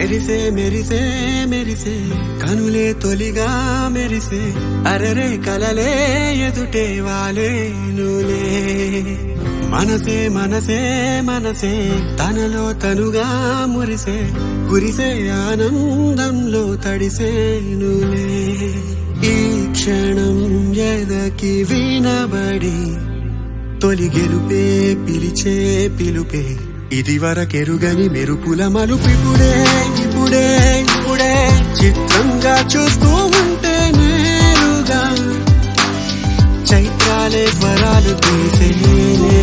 మెరిసే మెరిసే మెరిసే కనులే తొలిగా మెరిసే అరరే కలలే ఎదుటే వాలే నులే మనసే మనసే మనసే తనలో తనుగా మురిసే కురిసే ఆనందంలో తడిసే నులే ఈ క్షణం ఎదకి వినబడి తొలి గెలుపే పిలిచే పిలుపే ఇది వరకెరుగని మెరుపుల మలుపిపుడే ఇప్పుడే ఇప్పుడే చిత్రంగా చూస్తూ ఉంటే నేరుగా చైత్రాలే స్వరాలు తీసేనే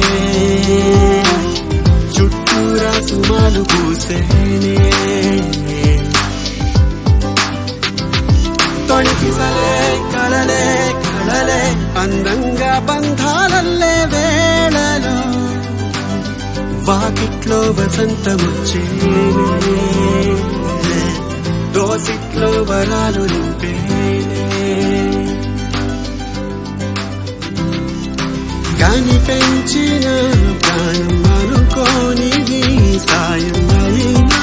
చుట్టూరా సుమాలు పూసేనే తొణికిసలే కలలే కలలే అందంగా బంధాలల్లే వేళలో వాకిట్లో వసంతమొచ్చేనే దోసిట్లో వరాలు నింపేనే కాని పెంచిన ప్రాణం అనుకోని నీ సాయం అయినా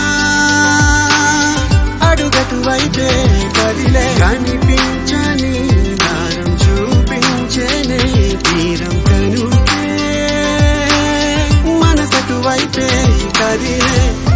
అడుగటు వైపే కదిలే కనిపించని దారం చూపించేనే తీరం కనుకే మనసటు వైపే కదిలే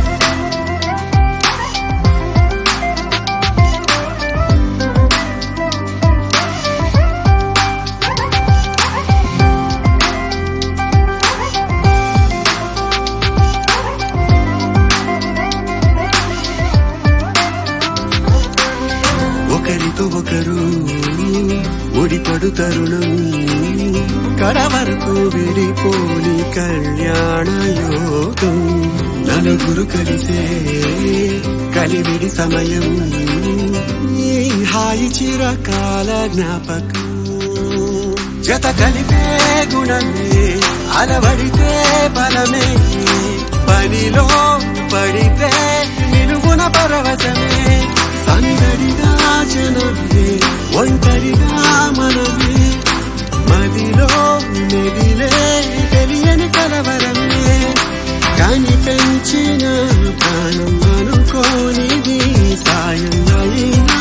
ఒకరితో ఒకరు ముడిపడు తరుణం కడ వరకు విడిపోని కళ్యాణ యోగం నలుగురు కలిసే కలివిడి సమయం ఈ హాయి చిరకాల జ్ఞాపకం జత కలిపే గుణమే అలవడితే బలమే పనిలో పడితే నిలువున పరవశమే సందడిగా జనమే ఒంటరిగా మనమే మదిలో మెదిలే తెలియని కలవరమే కాని పెంచిన ప్రాణం అనుకోనిది సాయం అయినా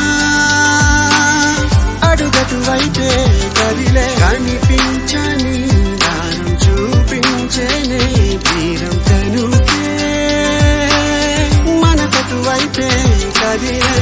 అడుగటు వైపే కదిలే కనిపించని దానం చూపించేనే తీరం కనుకే మనసటు వైపే కదిలే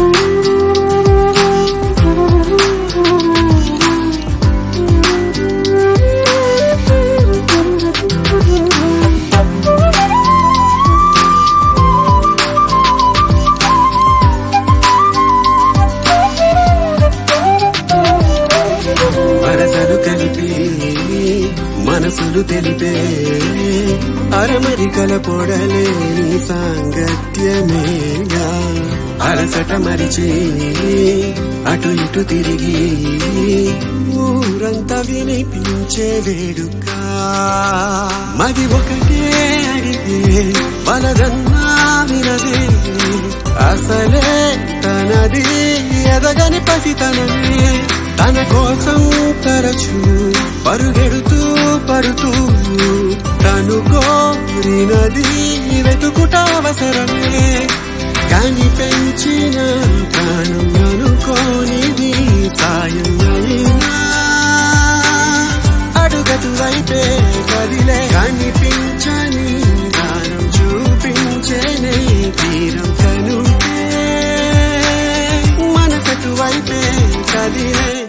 వరసలు కలిపి మనసులు తెలిపే అరమరికల పొడలేని సాంగత్యమేగా అలసట మరిచి అటు ఇటు తిరిగి ఊరంతా వినిపించే వేడుక మది ఒకటే అడిగే వలదన్నా వినదే అసలే తనది ఎదగని పసితనమే తన కోసం తరచు పరుగెడుతూ పడుతూ తను కోరినది వెతుకుట అవసరమే కాని పెంచిన ప్రాణం అనుకోనిది సాయం అయినా అడుగటు వైపే కదిలే కనిపించని దానం చూపించేనే తీరం కనుకే మనసటు వైపే కదిలే